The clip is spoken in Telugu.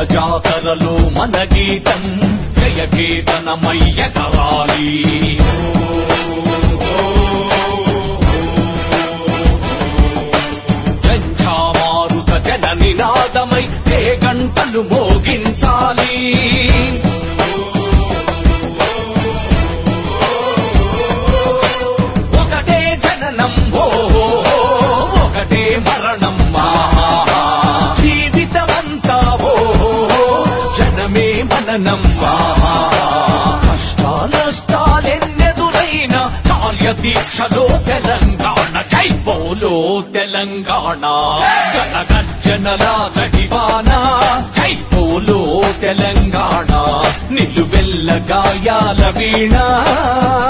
జాతరలో మన గీతం జయ కేతనమయ్య కరాలి జంఝామారుత జన నినాదమై ఏ గంటలు మోగించాలి ఒకటే జననం ఓ ఒకటే మరణం ఆహా. జీవితమంతా ఓ జనమే మననం ఆహా. కష్టాలష్టాలెన్నెదురైన కార్యదీక్షలో తెలంగాణ జై పోలో తెలంగాణ గణగర్జనల జడివాన జై పోలో తెలంగాణ నిలువెల్ల గాయాల వీణ